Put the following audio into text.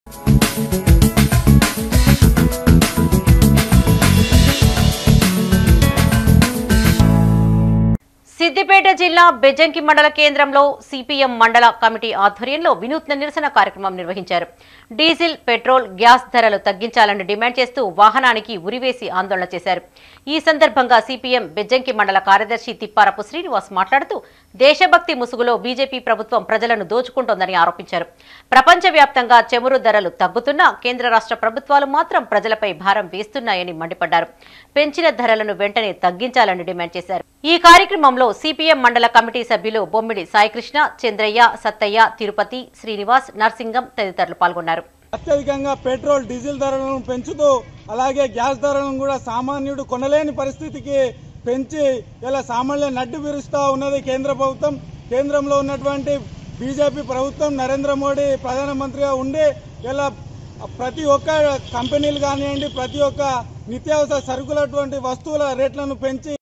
సిద్దిపేట జిల్లా బెజంకి మండల కేంద్రంలో సిపిఎం మండల కమిటీ ఆధ్వర్యంలో వినూత్న నిరసన కార్యక్రమం నిర్వహించారు డీజిల్ పెట్రోల్ గ్యాస్ ధరలు తగ్గించాలని డిమాండ్ చేస్తూ వాహనానికి ఉరివేసి ఆందోళన చేశారు ఈ సందర్భంగా సిపిఎం బెజ్జంకి మండల కార్యదర్శి తిప్పారపు శ్రీనివాస్ మాట్లాడుతూ దేశభక్తి ముసుగులో బీజేపీ ప్రభుత్వం ప్రజలను దోచుకుంటోందని ఆరోపించారు ప్రపంచవ్యాప్తంగా చమురు ధరలు తగ్గుతున్నా కేంద్ర రాష్ట్ర ప్రభుత్వాలు మాత్రం ప్రజలపై భారం వేస్తున్నాయని మండిపడ్డారు పెంచిన ధరలను వెంటనే తగ్గించాలని డిమాండ్ చేశారు ఈ కార్యక్రమంలో సిపిఎం మండల కమిటీ సభ్యులు బొమ్మిడి సాయికృష్ణ చంద్రయ్య సత్తయ్య తిరుపతి శ్రీనివాస్ నర్సింగం తదితరులు పాల్గొన్నారు అత్యధికంగా పెట్రోల్ డీజిల్ ధరలను పెంచుతూ అలాగే గ్యాస్ ధరలను కూడా సామాన్యుడు కొనలేని పరిస్థితికి పెంచి ఇలా సామాన్య నడ్డు విరుస్తూ ఉన్నది కేంద్ర ప్రభుత్వం కేంద్రంలో ఉన్నటువంటి బీజేపీ ప్రభుత్వం నరేంద్ర మోడీ ప్రధానమంత్రిగా ఉండి ఇలా ప్రతి ఒక్క కంపెనీలు కానివ్వండి ప్రతి ఒక్క నిత్యావసర సరుకులటువంటి వస్తువుల రేట్లను పెంచి